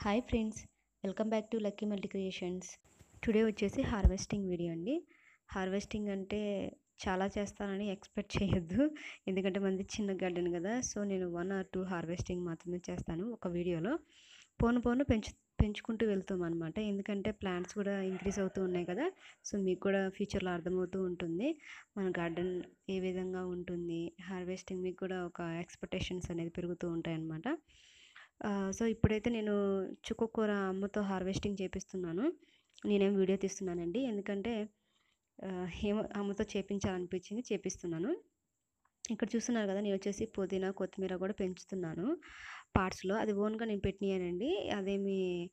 hi friends welcome back to lucky multi creations today వచ్చేసి harvesting video అండి harvesting అంటే చాలా చేస్తానని ఎక్స్పెక్ట్ చేయొద్దు ఎందుకంటే మనది చిన్న గార్డెన్ కదా సో నేను వన్ ఆర్ టూ హార్వెస్టింగ్ మాత్రమే చేస్తాను ఒక వీడియోలో పోను పోను పెంచు పెంచుకుంటూ వెళ్తాం అనమాట ఎందుకంటే ప్లాంట్స్ కూడా ఇంక్రీజ్ అవుతూ ఉన్నాయి కదా సో మీకు కూడా ఫ్యూచర్లో అర్థమవుతూ ఉంటుంది మన గార్డెన్ ఏ విధంగా ఉంటుంది హార్వెస్టింగ్ మీకు కూడా ఒక ఎక్స్పెక్టేషన్స్ అనేది పెరుగుతూ ఉంటాయి అన్నమాట సో ఇప్పుడైతే నేను చుక్కకూర అమ్మతో హార్వెస్టింగ్ చేపిస్తున్నాను నేనేం వీడియో తీస్తున్నానండి ఎందుకంటే ఏమో అమ్మతో చేపించాలనిపించింది చేపిస్తున్నాను ఇక్కడ చూస్తున్నారు కదా నేను వచ్చేసి పుదీనా కొత్తిమీర కూడా పెంచుతున్నాను పార్ట్స్లో అది ఓన్గా నేను పెట్టినానండి అదేమి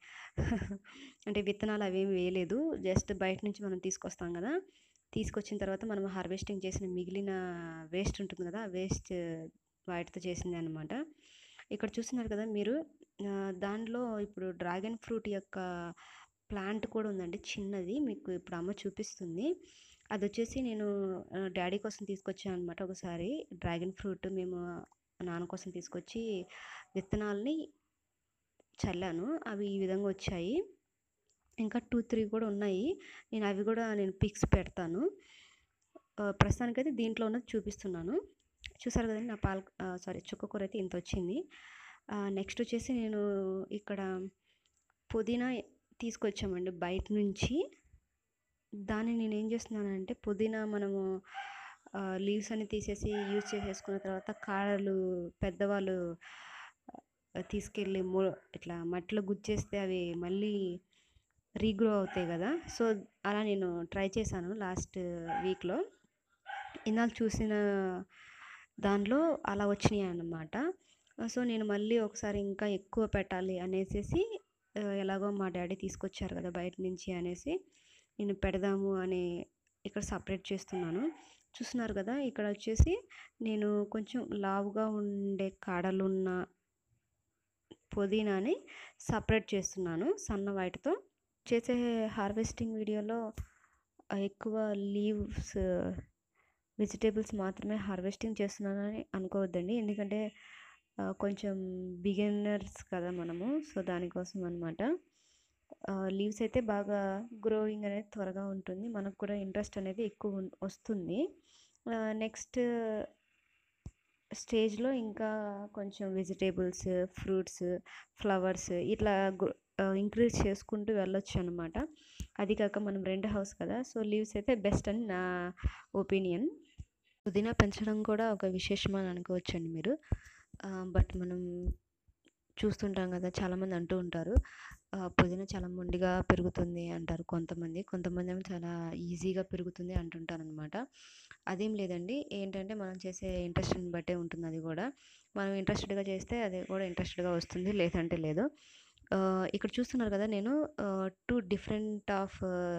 అంటే విత్తనాలు అవేమి వేయలేదు జస్ట్ బయట నుంచి మనం తీసుకొస్తాం కదా తీసుకొచ్చిన తర్వాత మనం హార్వెస్టింగ్ చేసిన మిగిలిన వేస్ట్ ఉంటుంది కదా వేస్ట్ వాటితో చేసింది అనమాట ఇక్కడ చూస్తున్నారు కదా మీరు దాంట్లో ఇప్పుడు డ్రాగన్ ఫ్రూట్ యొక్క ప్లాంట్ కూడా ఉందండి చిన్నది మీకు ఇప్పుడు అమ్మ చూపిస్తుంది అది వచ్చేసి నేను డాడీ కోసం తీసుకొచ్చాను అనమాట ఒకసారి డ్రాగన్ ఫ్రూట్ మేము నాన్న కోసం తీసుకొచ్చి విత్తనాలని చల్లాను అవి ఈ విధంగా వచ్చాయి ఇంకా టూ త్రీ కూడా ఉన్నాయి నేను అవి కూడా నేను పిక్స్ పెడతాను ప్రస్తుతానికైతే దీంట్లో ఉన్నది చూపిస్తున్నాను చూసారు కదండి నా పాల సారీ చుక్కకూర అయితే ఇంత వచ్చింది నెక్స్ట్ వచ్చేసి నేను ఇక్కడ పుదీనా తీసుకొచ్చామండి బయట నుంచి దాన్ని నేను ఏం చేస్తున్నానంటే పుదీనా మనము లీవ్స్ అని తీసేసి యూజ్ చేసేసుకున్న తర్వాత కాడలు పెద్దవాళ్ళు తీసుకెళ్ళి మూ ఇట్లా మట్టిలో గుచ్చేస్తే అవి మళ్ళీ రీగ్రో అవుతాయి కదా సో అలా నేను ట్రై చేశాను లాస్ట్ వీక్లో ఇందాక చూసిన దానిలో అలా వచ్చినాయి అన్నమాట సో నేను మళ్ళీ ఒకసారి ఇంకా ఎక్కువ పెట్టాలి అనేసి ఎలాగో మా డాడీ తీసుకొచ్చారు కదా బయట నుంచి అనేసి నేను పెడదాము అని ఇక్కడ సపరేట్ చేస్తున్నాను చూస్తున్నారు కదా ఇక్కడ వచ్చేసి నేను కొంచెం లావుగా ఉండే కాడలున్న పుదీనాని సపరేట్ చేస్తున్నాను సన్న వాటితో చేసే హార్వెస్టింగ్ వీడియోలో ఎక్కువ లీవ్స్ వెజిటేబుల్స్ మాత్రమే హార్వెస్టింగ్ చేస్తున్నానని అనుకోవద్దండి ఎందుకంటే కొంచెం బిగినర్స్ కదా మనము సో దానికోసం అనమాట లీవ్స్ అయితే బాగా గ్రోయింగ్ అనేది త్వరగా ఉంటుంది మనకు కూడా ఇంట్రెస్ట్ అనేది ఎక్కువ వస్తుంది నెక్స్ట్ స్టేజ్లో ఇంకా కొంచెం వెజిటేబుల్స్ ఫ్రూట్స్ ఫ్లవర్స్ ఇట్లా ఇంక్రీజ్ చేసుకుంటూ వెళ్ళొచ్చు అనమాట అది కాక మనం రెంట్ హౌస్ కదా సో లీవ్స్ అయితే బెస్ట్ అని నా ఒపీనియన్ పుదీనా పెంచడం కూడా ఒక విశేషమని అనుకోవచ్చండి మీరు బట్ మనం చూస్తుంటాం కదా చాలామంది అంటూ ఉంటారు పుదీనా చాలా మొండిగా పెరుగుతుంది అంటారు కొంతమంది కొంతమంది ఏమో చాలా ఈజీగా పెరుగుతుంది అంటుంటారు అనమాట అదేం లేదండి ఏంటంటే మనం చేసే ఇంట్రెస్ట్ని బట్టే ఉంటుంది అది కూడా మనం ఇంట్రెస్టెడ్గా చేస్తే అది కూడా ఇంట్రెస్టెడ్గా వస్తుంది లేదంటే లేదు ఇక్కడ చూస్తున్నారు కదా నేను టూ డిఫరెంట్ ఆఫ్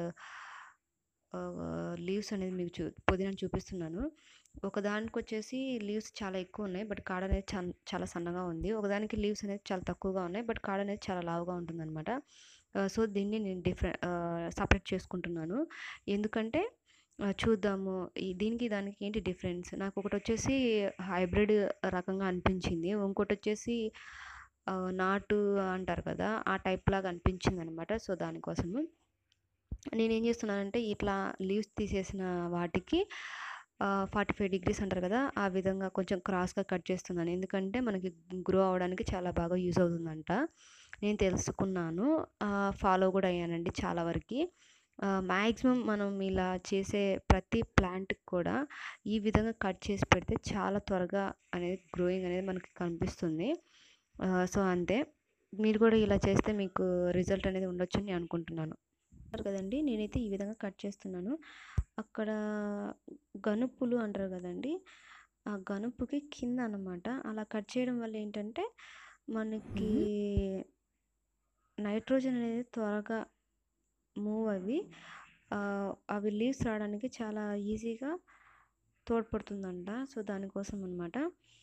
లీవ్స్ అనేది మీకు చూ పుదీనా చూపిస్తున్నాను ఒకదానికి వచ్చేసి లీవ్స్ చాలా ఎక్కువ ఉన్నాయి బట్ కాడ అనేది చాలా సన్నగా ఉంది ఒకదానికి లీవ్స్ అనేది చాలా తక్కువగా ఉన్నాయి బట్ కాడ అనేది చాలా లావుగా ఉంటుందన్నమాట సో దీన్ని నేను డిఫరెంట్ సపరేట్ చేసుకుంటున్నాను ఎందుకంటే చూద్దాము దీనికి దానికి ఏంటి డిఫరెన్స్ నాకు ఒకటి వచ్చేసి హైబ్రిడ్ రకంగా అనిపించింది ఇంకోటి వచ్చేసి నాటు అంటారు కదా ఆ టైప్ లాగా అనిపించింది అనమాట సో దానికోసము నేనేం చేస్తున్నానంటే ఇట్లా లీవ్స్ తీసేసిన వాటికి ఫార్టీ ఫైవ్ డిగ్రీస్ అంటారు కదా ఆ విధంగా కొంచెం క్రాస్గా కట్ చేస్తున్నాను ఎందుకంటే మనకి గ్రో అవడానికి చాలా బాగా యూజ్ అవుతుందంట నేను తెలుసుకున్నాను ఫాలో కూడా అయ్యానండి చాలా వరకు మ్యాక్సిమం మనం ఇలా చేసే ప్రతి ప్లాంట్కి కూడా ఈ విధంగా కట్ చేసి పెడితే చాలా త్వరగా అనేది గ్రోయింగ్ అనేది మనకి కనిపిస్తుంది సో అంతే మీరు కూడా ఇలా చేస్తే మీకు రిజల్ట్ అనేది ఉండొచ్చు అని అనుకుంటున్నాను కదండి నేనైతే ఈ విధంగా కట్ చేస్తున్నాను అక్కడ గనుపులు అంటారు కదండి ఆ గనుపుకి కింద అనమాట అలా కట్ చేయడం వల్ల ఏంటంటే మనకి నైట్రోజన్ అనేది త్వరగా మూవ్ అవి అవి లీవ్స్ రావడానికి చాలా ఈజీగా తోడ్పడుతుందంట సో దానికోసం అనమాట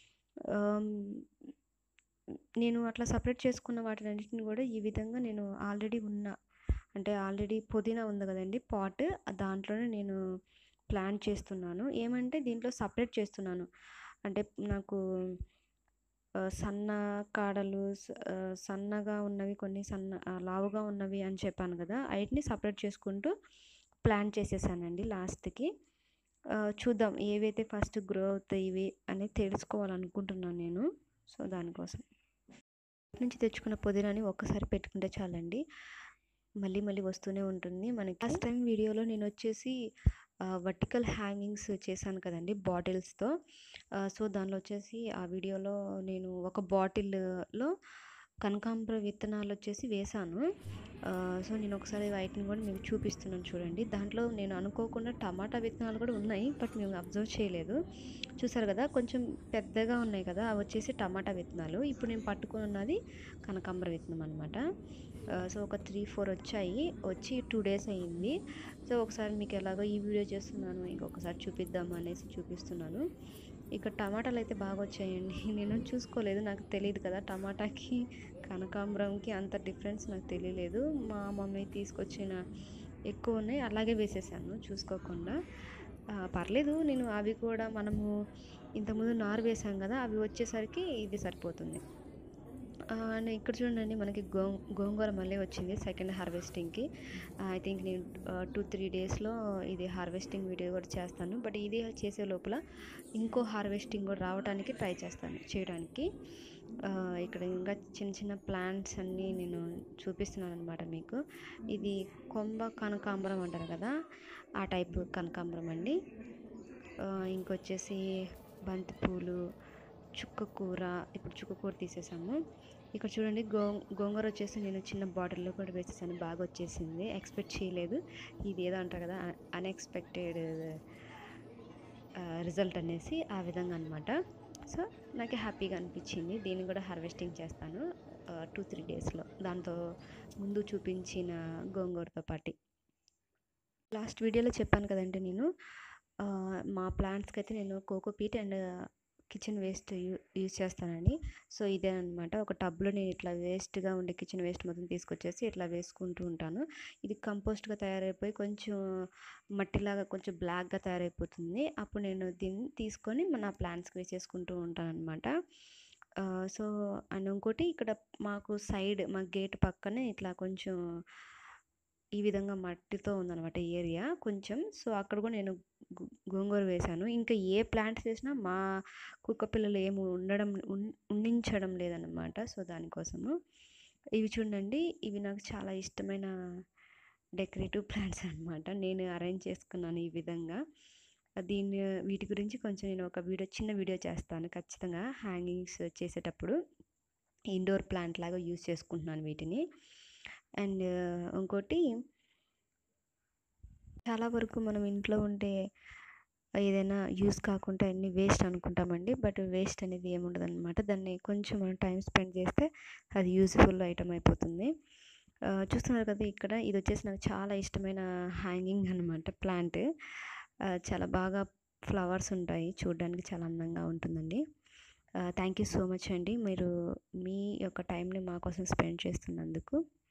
నేను అట్లా సపరేట్ చేసుకున్న వాటినన్నింటిని కూడా ఈ విధంగా నేను ఆల్రెడీ ఉన్న అంటే ఆల్రెడీ పుదీనా ఉంది కదండి పాట్ దాంట్లోనే నేను ప్లాంట్ చేస్తున్నాను ఏమంటే దీంట్లో సపరేట్ చేస్తున్నాను అంటే నాకు సన్న కాడలు సన్నగా ఉన్నవి కొన్ని సన్న లావుగా ఉన్నవి అని చెప్పాను కదా వాటిని సపరేట్ చేసుకుంటూ ప్లాన్ చేసేసానండి లాస్ట్కి చూద్దాం ఏవైతే ఫస్ట్ గ్రో అవుతాయి ఇవి అని తెలుసుకోవాలనుకుంటున్నాను నేను సో దానికోసం నుంచి తెచ్చుకున్న పుదీనాని ఒక్కసారి పెట్టుకుంటే చాలండి మళ్ళీ మళ్ళీ వస్తూనే ఉంటుంది మనకి లాస్ట్ టైం వీడియోలో నేను వచ్చేసి వర్టికల్ హ్యాంగింగ్స్ చేశాను కదండి బాటిల్స్తో సో దానిలో వచ్చేసి ఆ వీడియోలో నేను ఒక బాటిల్లో కనకాంబర విత్తనాలు వచ్చేసి వేశాను సో నేను ఒకసారి వాటిని కూడా మీకు చూపిస్తున్నాను చూడండి దాంట్లో నేను అనుకోకుండా టమాటా విత్తనాలు కూడా ఉన్నాయి బట్ మేము అబ్జర్వ్ చేయలేదు చూసారు కదా కొంచెం పెద్దగా ఉన్నాయి కదా అవి వచ్చేసి టమాటా విత్తనాలు ఇప్పుడు నేను పట్టుకుని ఉన్నది కనకాంబర విత్తనం అనమాట సో ఒక త్రీ ఫోర్ వచ్చాయి వచ్చి టూ డేస్ అయ్యింది సో ఒకసారి మీకు ఎలాగో ఈ వీడియో చేస్తున్నాను ఇంకొకసారి చూపిద్దాం అనేసి చూపిస్తున్నాను ఇక టమాటాలు అయితే బాగా వచ్చాయండి నేను చూసుకోలేదు నాకు తెలియదు కదా టమాటాకి కనకాంబరంకి అంత డిఫరెన్స్ నాకు తెలియలేదు మా మమ్మీ తీసుకొచ్చిన ఎక్కువ ఉన్నాయి అలాగే వేసేసాను చూసుకోకుండా పర్లేదు నేను అవి కూడా మనము ఇంతకుముందు నారు వేసాం కదా అవి వచ్చేసరికి ఇది సరిపోతుంది అండ్ ఇక్కడ చూడండి మనకి గో గోంగూర మళ్ళీ వచ్చింది సెకండ్ హార్వెస్టింగ్కి ఐ థింక్ నేను టూ త్రీ డేస్లో ఇది హార్వెస్టింగ్ వీడియో కూడా చేస్తాను బట్ ఇది చేసే లోపల ఇంకో హార్వెస్టింగ్ కూడా రావడానికి ట్రై చేస్తాను చేయడానికి ఇక్కడ ఇంకా చిన్న చిన్న ప్లాంట్స్ అన్నీ నేను చూపిస్తున్నాను అనమాట మీకు ఇది కొంబ కనకాంబరం అంటారు కదా ఆ టైప్ కనకాంబరం అండి ఇంకొచ్చేసి బంతిపూలు చుక్క కూర ఇప్పుడు చుక్క కూర తీసేసాము ఇక్కడ చూడండి గో గోంగూర వచ్చేసి నేను చిన్న బాటిల్లో కూడా వేసేసాను బాగా వచ్చేసింది ఎక్స్పెక్ట్ చేయలేదు ఇది ఏదో అంటారు కదా అన్ఎక్స్పెక్టెడ్ రిజల్ట్ అనేసి ఆ విధంగా అనమాట సో నాకు హ్యాపీగా అనిపించింది దీన్ని కూడా హార్వెస్టింగ్ చేస్తాను టూ త్రీ డేస్లో దాంతో ముందు చూపించిన గోంగూరతో పాటు లాస్ట్ వీడియోలో చెప్పాను కదండి నేను మా ప్లాంట్స్కి అయితే నేను కోకోపీట్ అండ్ కిచెన్ వేస్ట్ యూ యూజ్ చేస్తానండి సో ఇదే అనమాట ఒక టబ్లో నేను ఇట్లా వేస్ట్గా ఉండే కిచెన్ వేస్ట్ మొత్తం తీసుకొచ్చేసి ఇట్లా వేసుకుంటూ ఉంటాను ఇది కంపోస్ట్గా తయారైపోయి కొంచెం మట్టిలాగా కొంచెం బ్లాక్గా తయారైపోతుంది అప్పుడు నేను దీన్ని తీసుకొని మన ప్లాంట్స్కి వేసేసుకుంటూ ఉంటాను అనమాట సో అండ్ ఇంకోటి ఇక్కడ మాకు సైడ్ మా గేట్ పక్కనే ఇట్లా కొంచెం ఈ విధంగా మట్టితో ఉందన్నమాట ఏరియా కొంచెం సో అక్కడ కూడా నేను గోంగూర వేశాను ఇంకా ఏ ప్లాంట్స్ వేసినా మా కుక్క పిల్లలు ఏమి ఉండడం ఉండించడం లేదన్నమాట సో దానికోసము ఇవి చూడండి ఇవి నాకు చాలా ఇష్టమైన డెకరేటివ్ ప్లాంట్స్ అనమాట నేను అరేంజ్ చేసుకున్నాను ఈ విధంగా దీన్ని వీటి గురించి కొంచెం నేను ఒక వీడియో చిన్న వీడియో చేస్తాను ఖచ్చితంగా హ్యాంగింగ్స్ చేసేటప్పుడు ఇండోర్ ప్లాంట్ లాగా యూజ్ చేసుకుంటున్నాను వీటిని అండ్ ఇంకోటి చాలా వరకు మనం ఇంట్లో ఉంటే ఏదైనా యూస్ కాకుండా అన్ని వేస్ట్ అనుకుంటామండి బట్ వేస్ట్ అనేది ఏముండదు అనమాట దాన్ని కొంచెం మనం టైం స్పెండ్ చేస్తే అది యూజ్ఫుల్ ఐటమ్ అయిపోతుంది చూస్తున్నారు కదా ఇక్కడ ఇది వచ్చేసి నాకు చాలా ఇష్టమైన హ్యాంగింగ్ అనమాట ప్లాంట్ చాలా బాగా ఫ్లవర్స్ ఉంటాయి చూడడానికి చాలా అందంగా ఉంటుందండి థ్యాంక్ యూ సో మచ్ అండి మీరు మీ యొక్క టైంని మా కోసం స్పెండ్ చేస్తున్నందుకు